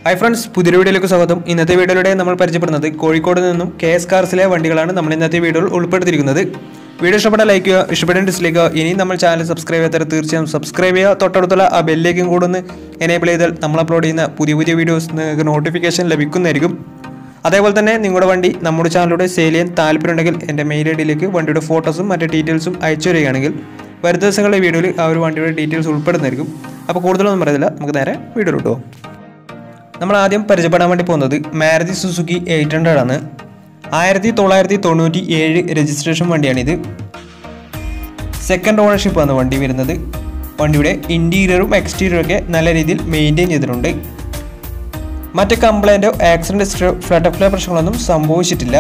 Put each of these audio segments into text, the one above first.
hi friends പുതിയൊരു വീഡിയോയിലേക്ക് സ്വാഗതം ഇന്നത്തെ വീഡിയോയിലൂടെ നമ്മൾ പരിചയപ്പെടുന്നത് കോഴിക്കോട് നിന്നും കെ എസ് കാർസിലെ വണ്ടികളാണ് നമ്മൾ ഇന്നത്തെ വീഡിയോയിൽ ഉൾപ്പെടുത്തിയിരിക്കുന്നത് വീഡിയോ ഇഷ്ടപ്പെട്ട ലൈക്ക് ചെയ്യുക ഇഷ്ടപ്പെട്ട ഡിസ്ലൈക്ക് ചെയ്യുക ഇനി നമ്മൾ ചാനൽ സബ്സ്ക്രൈബ് ചെയ്യാത്തവർ തീർച്ചയായും സബ്സ്ക്രൈബ് ചെയ്യുക തൊട്ടടുത്തുള്ള ആ ബെല്ലേക്കും കൂടെ ഒന്ന് എനേബിൾ ചെയ്താൽ നമ്മൾ അപ്ലോഡ് ചെയ്യുന്ന പുതിയ പുതിയ വീഡിയോസ് നിങ്ങൾക്ക് നോട്ടിഫിക്കേഷൻ ലഭിക്കുന്നതായിരിക്കും അതേപോലെ തന്നെ നിങ്ങളുടെ വണ്ടി നമ്മുടെ ചാനലിലൂടെ സെയിൽ ചെയ്യാൻ താല്പര്യമുണ്ടെങ്കിൽ എൻ്റെ മെയിൽ ഐ ഡിയിലേക്ക് വണ്ടിയുടെ ഫോട്ടോസും മറ്റ് ഡീറ്റെയിൽസും അയച്ചു തരികയാണെങ്കിൽ വരും ദിവസങ്ങളിലെ വീഡിയോയിൽ ആ ഒരു വണ്ടിയുടെ ഡീറ്റെയിൽസ് ഉൾപ്പെടുന്നതായിരിക്കും അപ്പോൾ കൂടുതലൊന്നും പറയുന്നില്ല നമുക്ക് നേരെ വീഡിയോ കിട്ടുമോ നമ്മൾ ആദ്യം പരിചയപ്പെടാൻ വേണ്ടി പോകുന്നത് മാരുതി സുസുക്കി എയ്റ്റ് ഹൺഡ്രഡ് ആണ് ആയിരത്തി തൊള്ളായിരത്തി തൊണ്ണൂറ്റി ഏഴ് രജിസ്ട്രേഷൻ വണ്ടിയാണിത് സെക്കൻഡ് ഓണർഷിപ്പ് ആണ് വണ്ടി വരുന്നത് വണ്ടിയുടെ ഇൻറ്റീരിയറും എക്സ്റ്റീരിയറും ഒക്കെ നല്ല രീതിയിൽ മെയിൻറ്റെയിൻ ചെയ്തിട്ടുണ്ട് മറ്റ് കംപ്ലൈൻറ്റോ ആക്സിഡൻറ്റ് ഹിസ്റ്ററോ ഫ്ലഡ് ഓഫ് പ്രശ്നങ്ങളൊന്നും സംഭവിച്ചിട്ടില്ല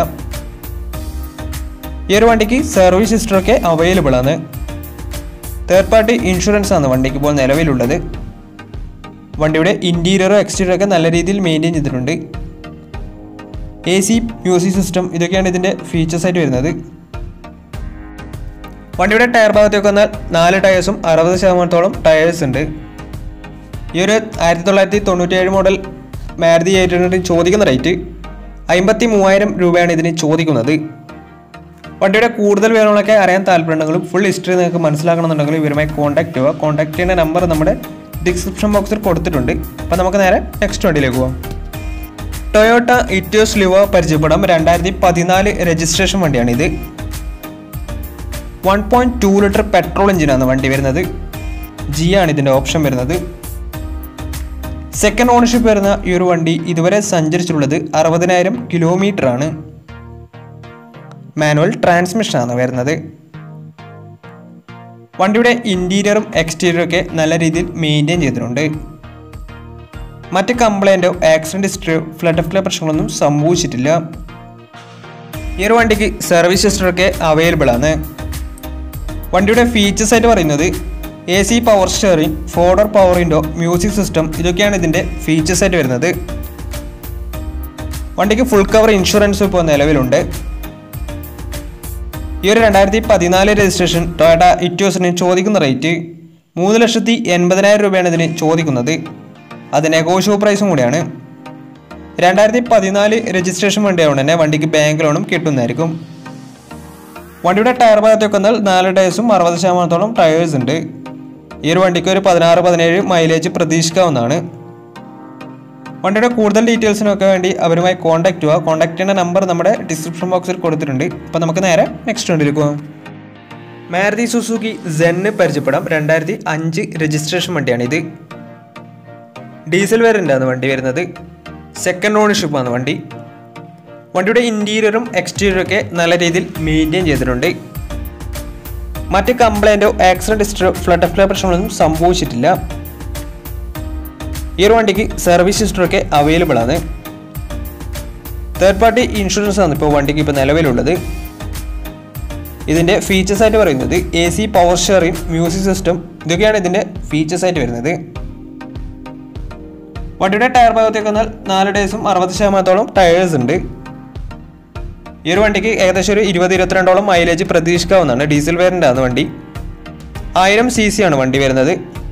ഈ ഒരു വണ്ടിക്ക് സർവീസ് ഹിസ്റ്ററൊക്കെ അവൈലബിൾ ആണ് തേർഡ് പാർട്ടി ഇൻഷുറൻസ് ആണ് വണ്ടിക്ക് ഇപ്പോൾ നിലവിലുള്ളത് വണ്ടിയുടെ ഇൻറ്റീരിയറോ എക്സ്റ്റീരിയറോ ഒക്കെ നല്ല രീതിയിൽ മെയിൻറ്റെയിൻ ചെയ്തിട്ടുണ്ട് എ സി മ്യൂസിക് സിസ്റ്റം ഇതൊക്കെയാണ് ഇതിൻ്റെ ഫീച്ചേഴ്സ് ആയിട്ട് വരുന്നത് വണ്ടിയുടെ ടയർ ഭാഗത്തേക്ക് വന്നാൽ നാല് ടയേഴ്സും അറുപത് ശതമാനത്തോളം ടയേഴ്സ് ഉണ്ട് ഈ ഒരു ആയിരത്തി തൊള്ളായിരത്തി തൊണ്ണൂറ്റേഴ് മോഡൽ മാരുതി എയ്റ്റ് ഹൺഡ്രഡ് ചോദിക്കുന്ന റേറ്റ് അമ്പത്തി മൂവായിരം രൂപയാണ് ഇതിന് ചോദിക്കുന്നത് വണ്ടിയുടെ കൂടുതൽ വിവരങ്ങളൊക്കെ അറിയാൻ താല്പര്യമുണ്ടെങ്കിലും ഫുൾ ഹിസ്റ്ററി നിങ്ങൾക്ക് മനസ്സിലാക്കണമെന്നുണ്ടെങ്കിൽ ഇവരുമായി കോൺടാക്ട് ചെയ്യുക കോൺടാക്ട് ചെയ്യുന്ന നമ്പർ നമ്മുടെ ഡിസ്ക്രിപ്ഷൻ ബോക്സിൽ കൊടുത്തിട്ടുണ്ട് അപ്പോൾ നമുക്ക് നേരെ നെക്സ്റ്റ് വണ്ടിയിലേക്ക് പോകാം ടൊയോട്ട ഇറ്റിയോസ് ലിവോ പരിചയപ്പെടാം രണ്ടായിരത്തി പതിനാല് രജിസ്ട്രേഷൻ വണ്ടിയാണിത് one point two litre petrol എഞ്ചിനാണ് വണ്ടി വരുന്നത് ജി ആണ് ഇതിൻ്റെ ഓപ്ഷൻ വരുന്നത് സെക്കൻഡ് ഓണർഷിപ്പ് വരുന്ന ഈ ഒരു വണ്ടി ഇതുവരെ സഞ്ചരിച്ചിട്ടുള്ളത് അറുപതിനായിരം കിലോമീറ്റർ ആണ് മാനുവൽ ട്രാൻസ്മിഷൻ ആണ് വരുന്നത് വണ്ടിയുടെ ഇൻറ്റീരിയറും എക്സ്റ്റീരിയറും ഒക്കെ നല്ല രീതിയിൽ മെയിൻറ്റെയിൻ ചെയ്തിട്ടുണ്ട് മറ്റ് കംപ്ലൈൻറ്റോ ആക്സിഡൻറ്റ് ഹിസ്റ്ററിയോ ഫ്ലഡ് ഓഫ് പ്രശ്നങ്ങളൊന്നും സംഭവിച്ചിട്ടില്ല ഈ ഒരു വണ്ടിക്ക് സർവീസ് ഹിസ്റ്ററൊക്കെ അവൈലബിൾ ആണ് വണ്ടിയുടെ ഫീച്ചേഴ്സ് ആയിട്ട് പറയുന്നത് A C power steering four door power window music system ഇതൊക്കെയാണ് ഇതിൻ്റെ ഫീച്ചേഴ്സ് ആയിട്ട് വരുന്നത് വണ്ടിക്ക് ഫുൾ കവർ ഇൻഷുറൻസ് ഇപ്പോൾ നിലവിലുണ്ട് ഈ ഒരു രണ്ടായിരത്തി പതിനാല് രജിസ്ട്രേഷൻ ടൊയോട്ട ഇറ്റോസിന് ചോദിക്കുന്ന റേറ്റ് മൂന്ന് ലക്ഷത്തി എൺപതിനായിരം രൂപയാണ് ഇതിന് ചോദിക്കുന്നത് അത് നെഗോഷ്യബിൾ പ്രൈസും കൂടിയാണ് രണ്ടായിരത്തി പതിനാല് രജിസ്ട്രേഷൻ വണ്ടിയായതുകൊണ്ട് തന്നെ വണ്ടിക്ക് ബാങ്ക് ലോണും കിട്ടുന്നതായിരിക്കും വണ്ടിയുടെ ടയർ ഭാഗത്തേക്ക് വന്നാൽ നാല് ടയേഴ്സും അറുപത് ശതമാനത്തോളം ടയേഴ്സ് ഉണ്ട് ഈ ഒരു വണ്ടിക്ക് ഒരു പതിനാറ് പതിനേഴ് മൈലേജ് പ്രതീക്ഷിക്കാവുന്നതാണ് വണ്ടിയുടെ കൂടുതൽ ഡീറ്റെയിൽസിനൊക്കെ വേണ്ടി അവരുമായി കോൺടാക്ട് ചെയ്യുക കോൺടാക്ട് ചെയ്യുന്ന നമ്പർ നമ്മുടെ ഡിസ്ക്രിപ്ഷൻ ബോക്സിൽ കൊടുത്തിട്ടുണ്ട് അപ്പോൾ നമുക്ക് നേരെ നെക്സ്റ്റ് വണ്ടിയിലേക്ക് പോകാം മാരുതി സുസുക്കി സെന്ന് പരിചയപ്പെടാം രണ്ടായിരത്തി അഞ്ച് രജിസ്ട്രേഷൻ വണ്ടിയാണിത് ഡീസൽ വേരിയൻ്റാണ് വണ്ടി വരുന്നത് സെക്കൻഡ് ഓണർഷിപ്പാണ് വണ്ടി വണ്ടിയുടെ ഇൻറ്റീരിയറും എക്സ്റ്റീരിയറും ഒക്കെ നല്ല രീതിയിൽ മെയിൻറ്റെയിൻ ചെയ്തിട്ടുണ്ട് മറ്റ് കംപ്ലൈൻറ്റോ ആക്സിഡൻറ്റ് ഹിസ്റ്ററോ ഫ്ലഡ് ഓഫ് പ്രശ്നങ്ങളൊന്നും സംഭവിച്ചിട്ടില്ല ഈ ഒരു വണ്ടിക്ക് സർവീസ് ഹിസ്റ്ററൊക്കെ അവൈലബിൾ ആണ് തേർഡ് പാർട്ടി ഇൻഷുറൻസ് ആണ് ഇപ്പോൾ വണ്ടിക്ക് ഇപ്പോൾ നിലവിലുള്ളത് ഇതിൻ്റെ ഫീച്ചേഴ്സ് ആയിട്ട് പറയുന്നത് A C power steering music system ഇതൊക്കെയാണ് ഇതിൻ്റെ ഫീച്ചേഴ്സ് ആയിട്ട് വരുന്നത് വണ്ടിയുടെ ടയർ ഭാഗത്തേക്ക് വന്നാൽ നാല് ഡേയ്സും അറുപത് ശതമാനത്തോളം ടയേഴ്സ് ഉണ്ട് ഈ ഒരു വണ്ടിക്ക് ഏകദേശം ഒരു ഇരുപത് ഇരുപത്തിരണ്ടോളം മൈലേജ് പ്രതീക്ഷിക്കാവുന്നതാണ് ഡീസൽ വേരിയൻ്റ് ആണ് വണ്ടി ആയിരം സി സി ആണ് വണ്ടി വരുന്നത്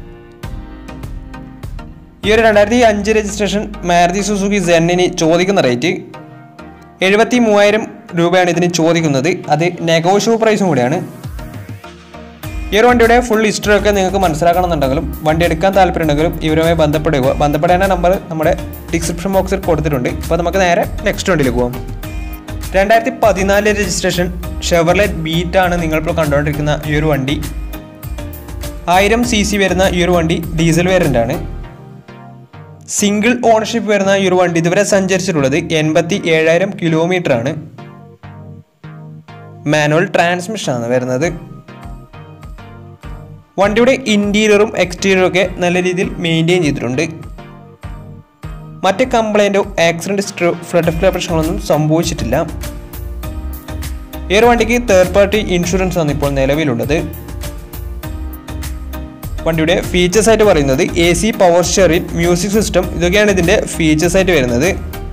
ഈ ഒരു രണ്ടായിരത്തി അഞ്ച് രജിസ്ട്രേഷൻ മാരുതി സുസുക്കി സെന്നിന് ചോദിക്കുന്ന റേറ്റ് എഴുപത്തി മൂവായിരം രൂപയാണ് ഇതിന് ചോദിക്കുന്നത് അത് നെഗോഷ്യബിൾ പ്രൈസും കൂടിയാണ് ഈ ഒരു വണ്ടിയുടെ ഫുൾ ഹിസ്റ്ററി ഒക്കെ നിങ്ങൾക്ക് മനസ്സിലാക്കണമെന്നുണ്ടെങ്കിലും വണ്ടി എടുക്കാൻ താല്പര്യമുണ്ടെങ്കിലും ഇവരുമായി ബന്ധപ്പെടുക ബന്ധപ്പെടേണ്ട നമ്പർ നമ്മുടെ ഡിസ്ക്രിപ്ഷൻ ബോക്സിൽ കൊടുത്തിട്ടുണ്ട് അപ്പോൾ നമുക്ക് നേരെ നെക്സ്റ്റ് വണ്ടിയിലേക്ക് പോകാം രണ്ടായിരത്തി പതിനാല് രജിസ്ട്രേഷൻ ഷെവർലെറ്റ് ബീറ്റ് ആണ് നിങ്ങളിപ്പോൾ കണ്ടുകൊണ്ടിരിക്കുന്ന ഈ ഒരു വണ്ടി ആയിരം സി സി വരുന്ന ഈ ഒരു വണ്ടി ഡീസൽ വേരിയൻ്റ് ആണ് സിംഗിൾ ഓണർഷിപ്പ് വരുന്ന ഈ ഒരു വണ്ടി ഇതുവരെ സഞ്ചരിച്ചിട്ടുള്ളത് എൺപത്തി ഏഴായിരം കിലോമീറ്റർ ആണ് മാനുവൽ ട്രാൻസ്മിഷൻ ആണ് വരുന്നത് വണ്ടിയുടെ ഇൻറ്റീരിയറും എക്സ്റ്റീരിയറും ഒക്കെ നല്ല രീതിയിൽ മെയിൻറ്റെയിൻ ചെയ്തിട്ടുണ്ട് മറ്റ് കംപ്ലൈൻറ്റോ ആക്സിഡൻറ്റ് ഹിസ്റ്ററോ ഫ്ലഡ് ഓഫ് പ്രശ്നങ്ങളൊന്നും സംഭവിച്ചിട്ടില്ല ഈ ഒരു വണ്ടിക്ക് തേർഡ് പാർട്ടി ഇൻഷുറൻസ് ആണ് ഇപ്പോൾ നിലവിലുള്ളത് വണ്ടിയുടെ ഫീച്ചേഴ്സ് ആയിട്ട് പറയുന്നത് A C power steering music system ഇതൊക്കെയാണ് ഇതിൻ്റെ ഫീച്ചേഴ്സ് ആയിട്ട് വരുന്നത്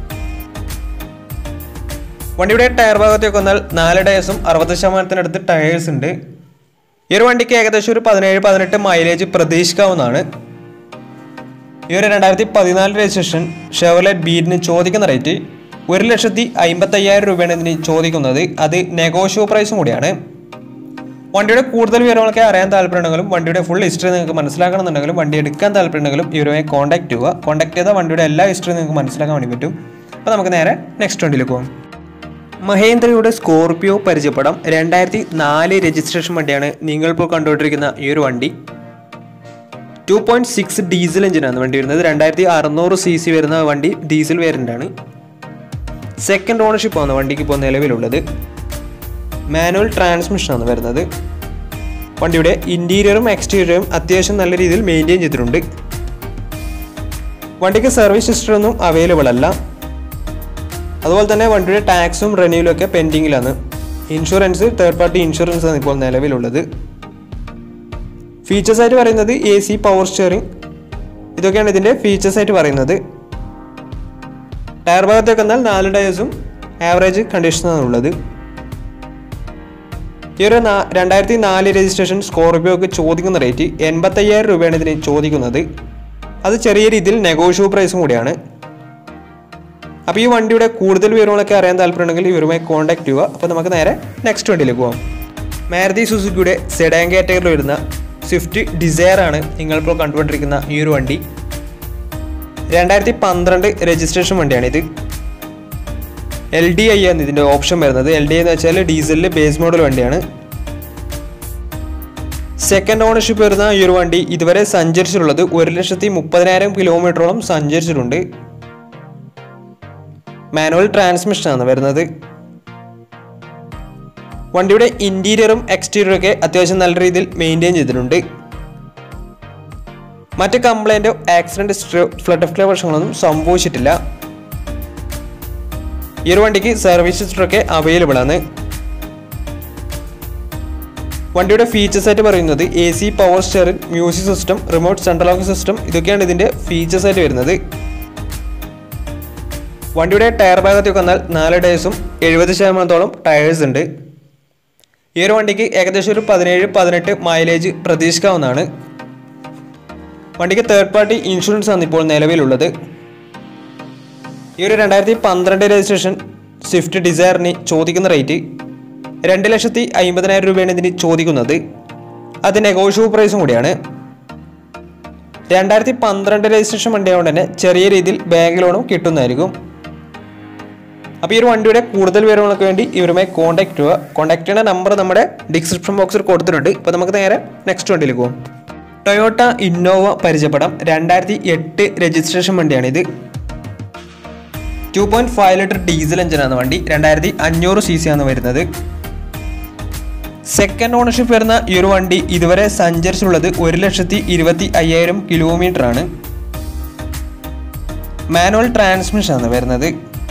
വണ്ടിയുടെ ടയർ ഭാഗത്തേക്ക് വന്നാൽ നാല് ടയേഴ്സും അറുപത് ശതമാനത്തിനടുത്ത് ടയേഴ്സ് ഉണ്ട് ഈ ഒരു വണ്ടിക്ക് ഏകദേശം ഒരു പതിനേഴ് പതിനെട്ട് മൈലേജ് പ്രതീക്ഷിക്കാവുന്നതാണ് ഈ ഒരു രണ്ടായിരത്തി പതിനാല് രജിസ്ട്രേഷൻ ഷെവർലെറ്റ് ബീറ്റിന് ചോദിക്കുന്ന റേറ്റ് ഒരു ലക്ഷത്തി അമ്പത്തയ്യായിരം രൂപയാണ് ഇതിന് ചോദിക്കുന്നത് അത് നെഗോഷ്യോ പ്രൈസും കൂടിയാണ് വണ്ടിയുടെ കൂടുതൽ വിവരങ്ങളൊക്കെ അറിയാൻ താല്പര്യമുണ്ടെങ്കിലും വണ്ടിയുടെ ഫുൾ ഹിസ്റ്ററി നിങ്ങൾക്ക് മനസ്സിലാക്കണമെന്നുണ്ടെങ്കിലും വണ്ടി എടുക്കാൻ താല്പര്യമുണ്ടെങ്കിലും ഇവരുമായി കോൺടാക്ട് ചെയ്യുക കോൺടാക്ട് ചെയ്താൽ വണ്ടിയുടെ എല്ലാ ഹിസ്റ്ററിയും നിങ്ങൾക്ക് മനസ്സിലാക്കാൻ വേണ്ടി പറ്റും അപ്പോൾ നമുക്ക് നേരെ നെക്സ്റ്റ് വണ്ടിയിലേക്ക് പോകാം മഹേന്ദ്രയുടെ സ്കോർപിയോ പരിചയപ്പെടാം രണ്ടായിരത്തി നാല് രജിസ്ട്രേഷൻ വണ്ടിയാണ് നിങ്ങളിപ്പോൾ കണ്ടുകൊണ്ടിരിക്കുന്ന ഈ ഒരു വണ്ടി ടു പോയിന്റ് സിക്സ് ഡീസൽ എഞ്ചിനാണ് വണ്ടി വരുന്നത് രണ്ടായിരത്തി അറുന്നൂറ് സി സി വരുന്ന വണ്ടി ഡീസൽ വേരിയൻ്റാണ് സെക്കൻഡ് ഓണർഷിപ്പ് ആണ് വണ്ടിക്ക് ഇപ്പോൾ നിലവിലുള്ളത് മാനുവൽ ട്രാൻസ്മിഷനാണ് വരുന്നത് വണ്ടിയുടെ ഇൻറ്റീരിയറും എക്സ്റ്റീരിയറും അത്യാവശ്യം നല്ല രീതിയിൽ മെയിൻറ്റെയിൻ ചെയ്തിട്ടുണ്ട് വണ്ടിക്ക് സർവീസ് ഹിസ്റ്ററി ഒന്നും അവൈലബിൾ അല്ല അതുപോലെ തന്നെ വണ്ടിയുടെ ടാക്സും റെന്യൂലും ഒക്കെ പെൻഡിങ്ങിലാണ് ഇൻഷുറൻസ് തേർഡ് പാർട്ടി ഇൻഷുറൻസ് ആണ് ഇപ്പോൾ നിലവിലുള്ളത് ഫീച്ചേഴ്സ് ആയിട്ട് പറയുന്നത് എ സി പവർ സ്റ്റിയറിംഗ് ഇതൊക്കെയാണ് ഇതിൻ്റെ ഫീച്ചേഴ്സ് ആയിട്ട് പറയുന്നത് ടയർ ഭാഗത്തേക്ക് വന്നാൽ നാല് ടയേഴ്സും ആവറേജ് കണ്ടീഷനാണ് ഉള്ളത് ഈ ഒരു നാ- രണ്ടായിരത്തി നാല് രജിസ്ട്രേഷൻ സ്കോർപിയോക്ക് ചോദിക്കുന്ന റേറ്റ് എൺപത്തയ്യായിരം രൂപയാണ് ഇതിന് ചോദിക്കുന്നത് അത് ചെറിയ രീതിയിൽ നെഗോഷ്യബിൾ പ്രൈസും കൂടിയാണ് അപ്പോൾ ഈ വണ്ടിയുടെ കൂടുതൽ വിവരങ്ങളൊക്കെ അറിയാൻ താല്പര്യമുണ്ടെങ്കിൽ ഇവരുമായി കോൺടാക്ട് ചെയ്യുക അപ്പോൾ നമുക്ക് നേരെ നെക്സ്റ്റ് വണ്ടിയിലേക്ക് പോകാം മാരുതി സുസുക്കിയുടെ സെഡാൻ കാറ്റഗറിയിൽ വരുന്ന സ്വിഫ്റ്റ് ഡിസയർ ആണ് നിങ്ങളിപ്പോൾ കണ്ടുകൊണ്ടിരിക്കുന്ന ഈ ഒരു വണ്ടി രണ്ടായിരത്തി പന്ത്രണ്ട് രജിസ്ട്രേഷൻ വണ്ടിയാണിത് എൽ ഡി ഐ ആണ് ഇതിൻ്റെ ഓപ്ഷൻ വരുന്നത് എൽ ഡി ഐ എന്ന് വെച്ചാൽ ഡീസലിൽ ബേസ് മോഡൽ വണ്ടിയാണ് സെക്കൻഡ് ഓണർഷിപ്പ് വരുന്ന ഈ ഒരു വണ്ടി ഇതുവരെ സഞ്ചരിച്ചിട്ടുള്ളത് ഒരു ലക്ഷത്തി മുപ്പതിനായിരം കിലോമീറ്ററോളം സഞ്ചരിച്ചിട്ടുണ്ട് മാനുവൽ ട്രാൻസ്മിഷനാണ് വരുന്നത് വണ്ടിയുടെ ഇൻറ്റീരിയറും എക്സ്റ്റീരിയറും ഒക്കെ അത്യാവശ്യം നല്ല രീതിയിൽ മെയിൻറ്റെയിൻ ചെയ്തിട്ടുണ്ട് മറ്റ് കംപ്ലൈൻറ്റോ ആക്സിഡൻറ്റ് ഹിസ്റ്ററിയോ ഫ്ലഡ് ഓഫ് പ്രശ്നങ്ങളൊന്നും സംഭവിച്ചിട്ടില്ല ഈ ഒരു വണ്ടിക്ക് സർവീസ് ഹിസ്റ്ററൊക്കെ അവൈലബിൾ ആണ് വണ്ടിയുടെ ഫീച്ചേഴ്സ് ആയിട്ട് പറയുന്നത് A C power steering music system remote central lock system ഇതൊക്കെയാണ് ഇതിൻ്റെ ഫീച്ചേഴ്സ് ആയിട്ട് വരുന്നത് വണ്ടിയുടെ ടയർ ഭാഗത്തേക്ക് വന്നാൽ നാല് ടയേഴ്സും എഴുപത് ശതമാനത്തോളം ടയേഴ്സ് ഉണ്ട് ഈ ഒരു വണ്ടിക്ക് ഏകദേശം ഒരു പതിനേഴ് പതിനെട്ട് മൈലേജ് പ്രതീക്ഷിക്കാവുന്നതാണ് വണ്ടിക്ക് തേർഡ് പാർട്ടി ഇൻഷുറൻസ് ആണ് ഇപ്പോൾ നിലവിലുള്ളത് ഈ ഒരു രണ്ടായിരത്തി പന്ത്രണ്ട് രജിസ്ട്രേഷൻ സ്വിഫ്റ്റ് ഡിസയറിന് ചോദിക്കുന്ന റേറ്റ് രണ്ട് ലക്ഷത്തി അമ്പതിനായിരം രൂപയാണ് ഇതിന് ചോദിക്കുന്നത് അത് നെഗോഷ്യബിൾ പ്രൈസും കൂടിയാണ് രണ്ടായിരത്തി പന്ത്രണ്ട് രജിസ്ട്രേഷൻ വണ്ടിയായതുകൊണ്ട് തന്നെ ചെറിയ രീതിയിൽ ബാങ്ക് ലോണും കിട്ടുന്നതായിരിക്കും അപ്പോൾ ഈ ഒരു വണ്ടിയുടെ കൂടുതൽ വിവരങ്ങൾക്ക് വേണ്ടി ഇവരുമായി കോൺടാക്ട് ചെയ്യുക കോൺടാക്ട് ചെയ്യുന്ന നമ്പർ നമ്മുടെ ഡിസ്ക്രിപ്ഷൻ ബോക്സിൽ കൊടുത്തിട്ടുണ്ട് ഇപ്പോൾ നമുക്ക് നേരെ നെക്സ്റ്റ് വണ്ടിയിലേക്ക് പോകും ടൊയോട്ട ഇന്നോവ പരിചയപ്പെടാം രണ്ടായിരത്തി എട്ട് രജിസ്ട്രേഷൻ വണ്ടിയാണിത് two point five litre diesel എഞ്ചിനാണ് വണ്ടി രണ്ടായിരത്തി അഞ്ഞൂറ് സി സി ആണ് വരുന്നത് സെക്കൻഡ് ഓണർഷിപ്പ് വരുന്ന ഈ ഒരു വണ്ടി ഇതുവരെ സഞ്ചരിച്ചിട്ടുള്ളത് ഒരു ലക്ഷത്തി ഇരുപത്തി അയ്യായിരം കിലോമീറ്റർ ആണ് മാനുവൽ ട്രാൻസ്മിഷൻ ആണ് വരുന്നത്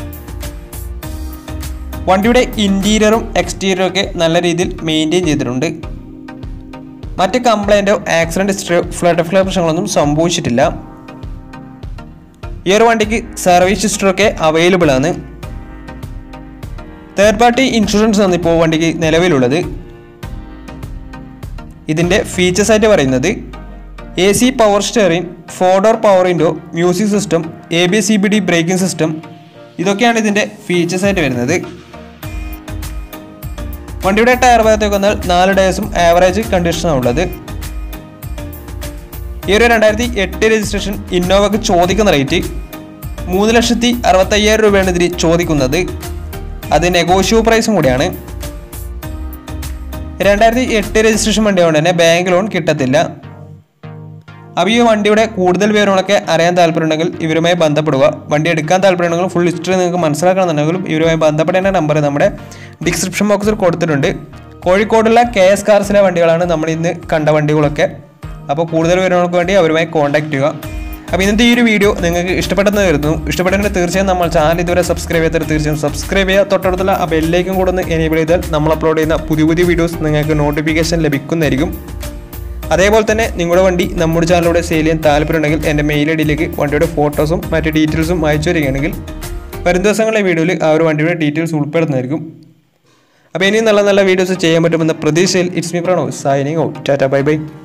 വണ്ടിയുടെ ഇൻറ്റീരിയറും എക്സ്റ്റീരിയറും ഒക്കെ നല്ല രീതിയിൽ മെയിൻറ്റെയിൻ ചെയ്തിട്ടുണ്ട് മറ്റ് കംപ്ലൈൻറ്റോ ആക്സിഡൻറ്റ് ഹിസ്റ്ററിയോ ഫ്ലഡ് ഫ്ലഡ് പ്രശ്നങ്ങളൊന്നും സംഭവിച്ചിട്ടില്ല ഈ ഒരു വണ്ടിക്ക് സർവീസ് ഹിസ്റ്ററൊക്കെ അവൈലബിൾ ആണ് തേർഡ് പാർട്ടി ഇൻഷുറൻസ് ആണ് ഇപ്പോൾ വണ്ടിക്ക് നിലവിലുള്ളത് ഇതിൻ്റെ ഫീച്ചേഴ്സ് ആയിട്ട് പറയുന്നത് A C power steering four door power window music system A B C B D braking system ഇതൊക്കെയാണ് ഇതിൻ്റെ ഫീച്ചേഴ്സ് ആയിട്ട് വരുന്നത് വണ്ടിയുടെ ടയർ ഭാഗത്തേക്ക് വന്നാൽ നാല് ടയേഴ്സും ആവറേജ് കണ്ടീഷനാണ് ഉള്ളത് ഈ ഒരു രണ്ടായിരത്തി എട്ട് രജിസ്ട്രേഷൻ ഇന്നോവക്ക് ചോദിക്കുന്ന റേറ്റ് മൂന്ന് ലക്ഷത്തി അറുപത്തയ്യായിരം രൂപയാണ് ഇതിന് ചോദിക്കുന്നത് അത് നെഗോഷ്യബിൾ പ്രൈസും കൂടിയാണ് രണ്ടായിരത്തി എട്ട് രജിസ്ട്രേഷൻ വണ്ടി കൊണ്ട് തന്നെ ബാങ്ക് ലോൺ കിട്ടത്തില്ല അപ്പോൾ ഈ വണ്ടിയുടെ കൂടുതൽ വിവരങ്ങളൊക്കെ അറിയാൻ താല്പര്യമുണ്ടെങ്കിൽ ഇവരുമായി ബന്ധപ്പെടുക വണ്ടി എടുക്കാൻ താല്പര്യമുണ്ടെങ്കിൽ ഫുൾ ഹിസ്റ്ററി നിങ്ങൾക്ക് മനസ്സിലാക്കണമെന്നുണ്ടെങ്കിലും ഇവരുമായി ബന്ധപ്പെടേണ്ട നമ്പർ നമ്മുടെ ഡിസ്ക്രിപ്ഷൻ ബോക്സിൽ കൊടുത്തിട്ടുണ്ട് കോഴിക്കോടുള്ള കെ എസ് കാർസിലെ വണ്ടികളാണ് നമ്മൾ ഇന്ന് കണ്ട വണ്ടികളൊക്കെ അപ്പോൾ കൂടുതൽ വിവരങ്ങൾക്ക് വേണ്ടി അവരുമായി കോൺടാക്ട് ചെയ്യുക അപ്പോൾ ഇന്നത്തെ ഈ ഒരു വീഡിയോ നിങ്ങൾക്ക് ഇഷ്ടപ്പെട്ടെന്ന് കരുതുന്നു ഇഷ്ടപ്പെട്ടെങ്കിൽ തീർച്ചയായും നമ്മൾ ചാനൽ ഇതുവരെ സബ്സ്ക്രൈബ് ചെയ്യാത്തവർ തീർച്ചയായും സബ്സ്ക്രൈബ് ചെയ്യുക തൊട്ടടുത്തുള്ള ആ ബെല്ലേക്കും കൂടെ ഒന്ന് എനേബിൾ ചെയ്താൽ നമ്മൾ അപ്ലോഡ് ചെയ്യുന്ന പുതിയ പുതിയ വീഡിയോസ് നിങ്ങൾക്ക് നോട്ടിഫിക്കേഷൻ ലഭിക്കുന്നതായിരിക്കും അതേപോലെ തന്നെ നിങ്ങളുടെ വണ്ടി നമ്മുടെ ചാനലിലൂടെ സെയിൽ ചെയ്യാൻ താല്പര്യമുണ്ടെങ്കിൽ എൻ്റെ മെയിൽ ഐ ഡിയിലേക്ക് വണ്ടിയുടെ ഫോട്ടോസും മറ്റ് ഡീറ്റെയിൽസും അയച്ചു വരികയാണെങ്കിൽ വരും ദിവസങ്ങളിലെ വീഡിയോയിൽ ആ ഒരു വണ്ടിയുടെ ഡീറ്റെയിൽസ് ഉൾപ്പെടുന്നതായിരിക്കും അപ്പോൾ ഇനിയും നല്ല നല്ല വീഡിയോസ് ചെയ്യാൻ പറ്റുമെന്ന പ്രതീക്ഷയിൽ it's me Prano signing out tata bye by